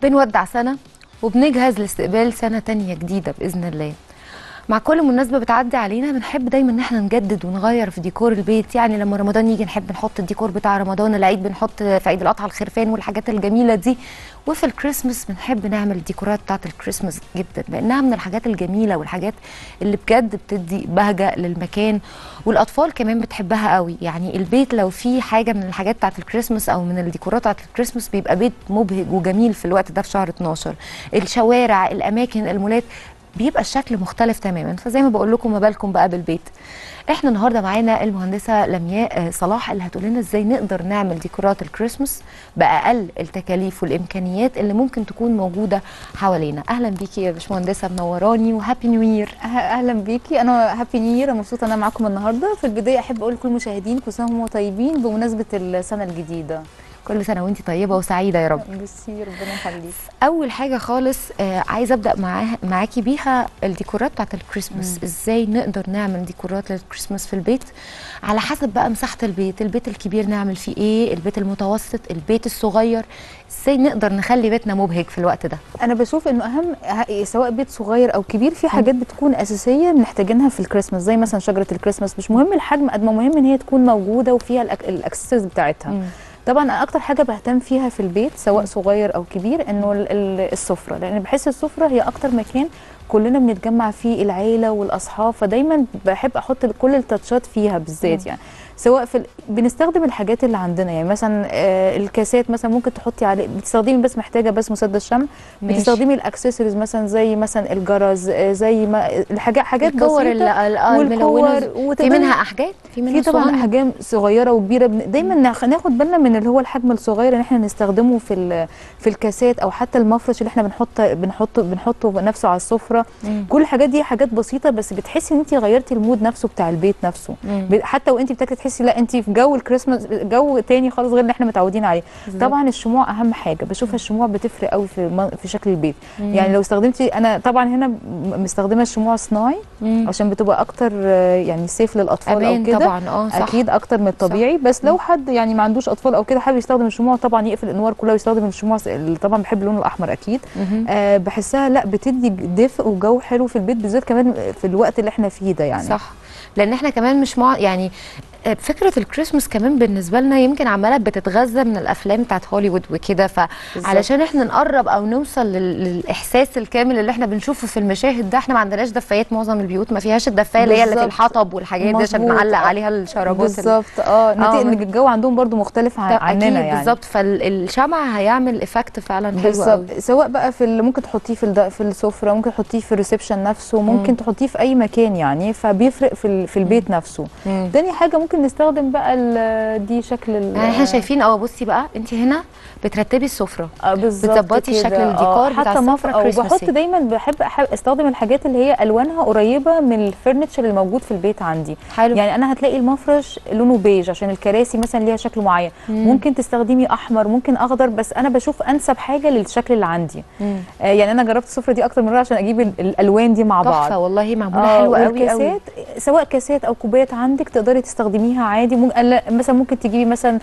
بنودع سنة وبنجهز لاستقبال سنة تانية جديدة بإذن الله مع كل مناسبة بتعدي علينا بنحب دايما ان احنا نجدد ونغير في ديكور البيت يعني لما رمضان يجي نحب نحط الديكور بتاع رمضان العيد بنحط في عيد الاضحى الخرفان والحاجات الجميلة دي وفي الكريسماس بنحب نعمل الديكورات بتاعت الكريسماس جدا لانها من الحاجات الجميلة والحاجات اللي بجد بتدي بهجة للمكان والاطفال كمان بتحبها قوي يعني البيت لو فيه حاجة من الحاجات بتاعت الكريسماس او من الديكورات بتاعت الكريسماس بيبقى بيت مبهج وجميل في الوقت ده في شهر 12 الشوارع الاماكن المولات بيبقى الشكل مختلف تماما فزي ما بقول لكم ما بالكم بقى بالبيت احنا النهارده معانا المهندسه لمياء صلاح اللي هتقول لنا ازاي نقدر نعمل ديكورات الكريسماس باقل التكاليف والامكانيات اللي ممكن تكون موجوده حوالينا اهلا بيكي يا باشمهندسه منوراني وهابي نيو يير اهلا بيكي انا هابي نيو يير مبسوطه ان انا معاكم النهارده في البدايه احب اقول لكل المشاهدين كل سنه وهم طيبين بمناسبه السنه الجديده كل سنه وانت طيبه وسعيده يا رب ميرسي ربنا يخليك اول حاجه خالص آه عايزه ابدا معاه معاكي بيها الديكورات بتاعت الكريسماس مم. ازاي نقدر نعمل ديكورات للكريسماس في البيت على حسب بقى مساحه البيت البيت الكبير نعمل فيه ايه البيت المتوسط البيت الصغير ازاي نقدر نخلي بيتنا مبهج في الوقت ده انا بشوف انه اهم ه- سواء بيت صغير او كبير في حاجات بتكون اساسيه محتاجينها في الكريسماس زي مثلا شجره الكريسماس مش مهم الحجم قد ما مهم ان هي تكون موجوده وفيها الأك- الاكسسوارز بتاعتها مم. طبعا أنا اكتر حاجه بهتم فيها في البيت سواء صغير او كبير انه ال- ال- السفره لان بحس السفره هي اكتر مكان كلنا بنتجمع فيه العيله والاصحاب فدايما بحب احط كل التاتشات فيها بالذات مم. يعني سواء في ال... بنستخدم الحاجات اللي عندنا يعني مثلا آه الكاسات مثلا ممكن تحطي عليه بتستخدمي بس محتاجه بس مسدس شمع ماشي. بتستخدمي الاكسسوارز مثلا زي مثلا الجرز آه، زي ما الحاجات حاجات الكور ال- بسيطه ال- آه، الملونه والكور في وتقدري- منها احجام في منها في طبعا صغنن. احجام صغيره وكبيره بن... دايما ناخ- ناخد بالنا من اللي هو الحجم الصغير اللي احنا نستخدمه في ال... في الكاسات او حتى المفرش اللي احنا بنحط بنحطه بنحطه نفسه على السفره مم. كل الحاجات دي حاجات بسيطه بس بتحسي ان انت غيرتي المود نفسه بتاع البيت نفسه مم. ب- حتى وانت بتاكلي تحسي لا انت في جو الكريسماس جو تاني خالص غير اللي احنا متعودين عليه بالظبط. طبعا الشموع اهم حاجه بشوفها الشموع بتفرق قوي في الم- في شكل البيت مم. يعني لو استخدمتي انا طبعا هنا م- مستخدمه الشموع صناعي مم. عشان بتبقى اكتر آه، يعني سيف للاطفال امان او كده طبعا اه صح اكيد اكتر من الطبيعي بس لو حد يعني ما عندوش اطفال او كده حابب يستخدم الشموع طبعا يقفل الانوار كلها ويستخدم الشموع س- اللي طبعا بحب اللون الاحمر اكيد مهم. أه بحسها لا بتدي دفء وجو حلو في البيت بالذات كمان في الوقت اللي احنا فيه ده يعني صح لان احنا كمان مش مع يعني آه، فكره الكريسماس كمان بالنسبه لنا يمكن عماله بتتغذى من الافلام بتاعت هوليوود وكده فعلشان احنا نقرب او نوصل لل- للاحساس الكامل اللي احنا بنشوفه في المشاهد ده احنا ما عندناش دفايات معظم البيوت ما فيهاش الدفايه اللي هي اللي في بالظبط. الحطب والحاجات دي عشان مظبوط. نعلق آه. عليها الشرابات ال- بالظبط اه نتيجة ان من- الجو عندهم برضو مختلف عن طب عننا أكيد يعني بالظبط فالشمع هيعمل افكت فعلا حلو قوي بالظبط سواء بقى في ال- ممكن تحطيه في الد- في السفره ممكن تحطيه في الريسبشن نفسه ممكن مم. تحطيه في اي مكان يعني فبيفرق في ال- في البيت نفسه مم. تاني حاجه ممكن نستخدم بقى ال- دي شكل ال- يعني احنا شايفين اه بصي بقى انت هنا بترتبي السفره اه بالظبط بتظبطي كده. شكل آه، الديكور بتاع حتى السفرة مف... وبحط كريسماسي. دايما بحب أحب استخدم الحاجات اللي هي الوانها قريبه من الفرنتشر اللي موجود في البيت عندي حلو يعني انا هتلاقي المفرش لونه بيج عشان الكراسي مثلا ليها شكل معين مم. ممكن تستخدمي احمر ممكن اخضر بس انا بشوف انسب حاجه للشكل اللي عندي مم. آه يعني انا جربت السفره دي اكتر من مره عشان اجيب ال- الالوان دي مع بعض تحفه والله معموله آه، حلوه قوي قوي والكاسات سواء كاسات او كوبايات عندك تقدري تستخدميها عادي ممكن لا، مثلا ممكن تجيبي مثلا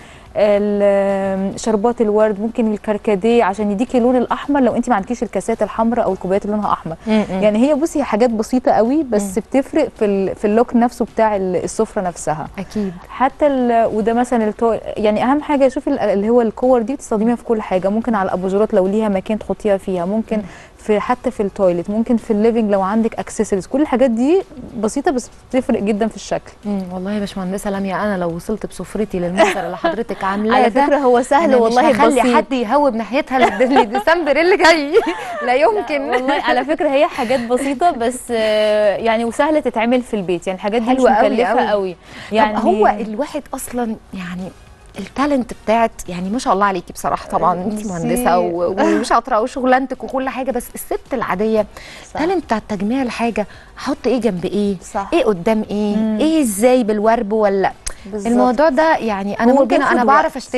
ال- شربات الورد ممكن الكركديه عشان يديكي اللون الاحمر لو انت ما عندكيش الكاسات الحمراء او الكوبايات اللي لونها احمر مم. يعني هي بصي هي حاجات بسيطه قوي بس بتفرق في ال- في اللوك نفسه بتاع ال- السفره نفسها اكيد حتى ال- وده مثلا التو... يعني اهم حاجه شوفي ال- اللي هو الكور دي بتستخدميها في كل حاجه ممكن على الاباجورات لو ليها مكان تحطيها فيها ممكن في حتى في التويليت ممكن في الليفنج لو عندك اكسسوارز كل الحاجات دي بسيطه بس بتفرق جدا في الشكل مم. والله يا باشمهندسه لميا انا لو وصلت بسفرتي للمنظر اللي حضرتك عاملاه على ده فكره هو سهل أنا والله مش هخلي بسيط. حد يهوب ناحيتها لد- لديسمبر اللي جاي لا يمكن والله على فكره هي حاجات بسيطه بس آه، يعني وسهله تتعمل في البيت يعني الحاجات دي مش حلوة أوي مكلفه أوي. قوي يعني يعني هو الواحد اصلا يعني التالنت بتاعت يعني ما شاء الله عليكي بصراحه طبعا انت ميرسي. مهندسه و- وشاطره وشغلانتك وكل حاجه بس الست العاديه صح. التالنت بتاع تجميع الحاجه احط ايه جنب ايه صح. ايه قدام ايه مم. ايه ازاي بالورب ولا بالظبط. الموضوع ده يعني انا هو ممكن بياخد انا بعرف وقت. اشتري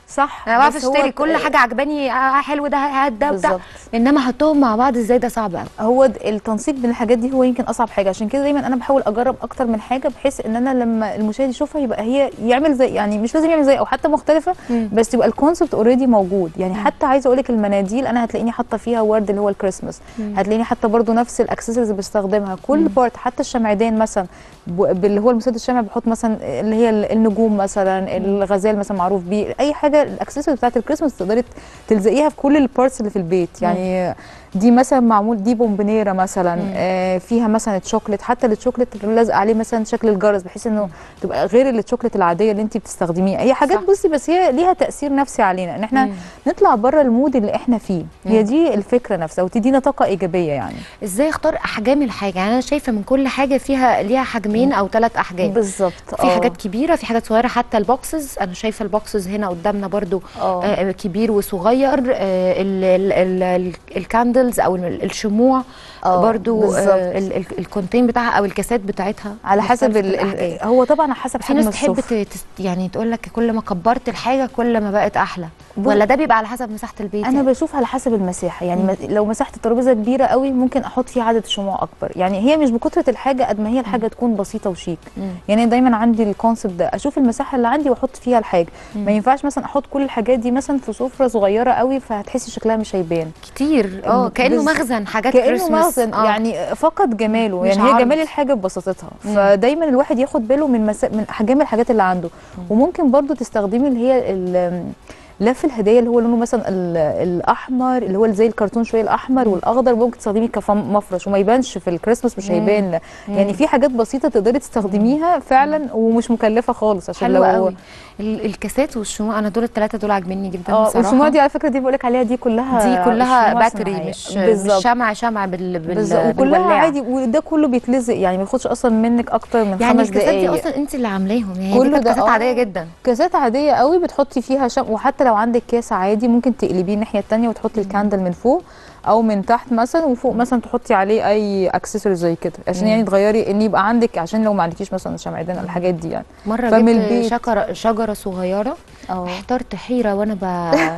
صح انا بعرف بس هو اشتري كل حاجه عجباني آه حلو ده هات ده بتاع بالظبط انما احطهم مع بعض ازاي ده صعب قوي هو د- التنسيق بين الحاجات دي هو يمكن اصعب حاجه عشان كده دايما انا بحاول اجرب اكتر من حاجه بحيث ان انا لما المشاهد يشوفها يبقى هي يعمل زي يعني مش لازم يعمل زي او حتى مختلفه مم. بس يبقى الكونسبت اوريدي موجود يعني حتى عايزه اقول لك المناديل انا هتلاقيني حاطه فيها ورد اللي هو الكريسماس هتلاقيني حاطه برضو نفس الاكسسوارز اللي بستخدمها كل بارت حتى الشمعدان مثلا ب- باللي هو المسدس الشمع بحط مثلا اللي هي ال- النجوم مثلا الغزال مثلا معروف بيه اي حاجه الاكسسوارز بتاعت الكريسماس تقدري تلزقيها في كل البارتس اللي في البيت يعني دي مثلا معمول دي بومبنيره مثلا آه فيها مثلا الشوكليت حتى الشوكليت لازق عليه مثلا شكل الجرس بحيث انه تبقى غير الشوكليت العاديه اللي انت بتستخدميها هي حاجات صح. بصي بس هي ليها تاثير نفسي علينا ان احنا مم. نطلع بره المود اللي احنا فيه مم. هي دي الفكره نفسها وتدينا طاقه ايجابيه يعني ازاي اختار احجام الحاجه يعني انا شايفه من كل حاجه فيها ليها حجمين او ثلاث احجام بالظبط في حاجات كبيره في حاجات صغيره حتى البوكسز انا شايفه البوكسز هنا قدامنا برضو اه آه كبير وصغير آه ال- ال- ال- ال- الكاندلز او ال- الشموع آه، برضو بالظبط. آه ال- ال- الكونتين بتاعها او الكاسات بتاعتها على حسب مختلفة ال... الأحجام. ال... هو طبعا على حسب في حجم ناس تحب السفرة ت- تس- يعني تقول لك كل ما كبرت الحاجه كل ما بقت احلى بص- ولا ده بيبقى على حسب مساحه البيت انا يعني؟ بشوف على حسب المساحه يعني م- لو مساحه الترابيزه كبيره قوي ممكن احط فيها عدد شموع اكبر يعني هي مش بكثره الحاجه قد ما هي الحاجه تكون بسيطه وشيك مم. يعني أنا دايما عندي الكونسبت ده اشوف المساحه اللي عندي واحط فيها الحاجه ما ينفعش مثلا احط كل الحاجات دي مثلا في سفره صغيره قوي فهتحسي شكلها مش هيبان كتير اه كانه بز- مخزن حاجات كانه كريسماس. مخزن آه. يعني فقد جماله مش يعني هي عرض. جمال الحاجه ببساطتها فدايما الواحد ياخد باله من مسا... من احجام الحاجات اللي عنده وممكن برضو تستخدمي اللي هي ال- لف الهدايا اللي هو لونه مثلا ال- الاحمر اللي هو زي الكرتون شويه الاحمر والاخضر ممكن تستخدميه كمفرش وما يبانش في الكريسماس مش هيبان يعني في حاجات بسيطه تقدري تستخدميها فعلا ومش مكلفه خالص عشان حلوه لو قوي ال- الكاسات والشموع انا دول الثلاثه دول عاجبني جدا اه بصراحه والشموع دي على فكره دي بقول لك عليها دي كلها دي كلها شموع باتري صناعية. مش بالظبط. مش شمع شمع بال بال بالظبط وكلها بالولاعة. عادي وده كله بيتلزق يعني ما ياخدش اصلا منك اكتر من يعني خمس الكاسات دي دقايق اصلا انت اللي عاملاهم يعني كله كله ده كاسات آه. عاديه جدا كاسات عاديه قوي بتحطي فيها شم وحتى لو عندك كاس عادي ممكن تقلبيه الناحيه التانية وتحطي الكاندل من فوق او من تحت مثلا وفوق مثلا تحطي عليه اي اكسسوري زي كده عشان يعني تغيري ان يبقى عندك عشان لو ما عندكيش مثلا شمعدان الحاجات دي يعني مره فمن جبت البيت. شجره شجره صغيره اه احترت حيره وانا ب...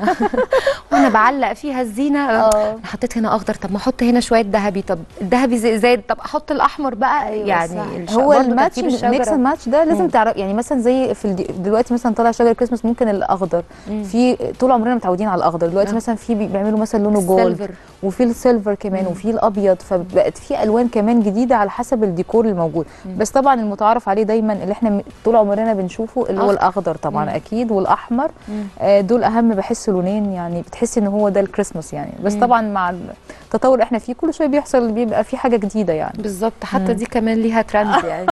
وانا بعلق فيها الزينه اه حطيت هنا اخضر طب ما احط هنا شويه ذهبي طب الذهبي زي- زاد طب احط الاحمر بقى أيوة يعني صح. الش- هو برضه الماتش ترتيب ميكس الشجرة. اند ماتش ده لازم مم. تعرف يعني مثلا زي في الدي... دلوقتي مثلا طالع شجر كريسماس ممكن الاخضر مم. في طول عمرنا متعودين على الاخضر دلوقتي آه. مثلا في بي- بيعملوا مثلا لونه جولد السيلفر. وفي السيلفر كمان مم. وفي الابيض فبقت في الوان كمان جديده على حسب الديكور الموجود بس طبعا المتعارف عليه دايما اللي احنا م- طول عمرنا بنشوفه اللي هو أخضر. الاخضر طبعا مم. اكيد والاحمر مم. آه، دول اهم بحس لونين يعني بتحسي ان هو ده الكريسماس يعني بس مم. طبعا مع التطور اللي احنا فيه كل شويه بيحصل بيبقى في حاجه جديده يعني بالظبط حتى دي كمان ليها ترند يعني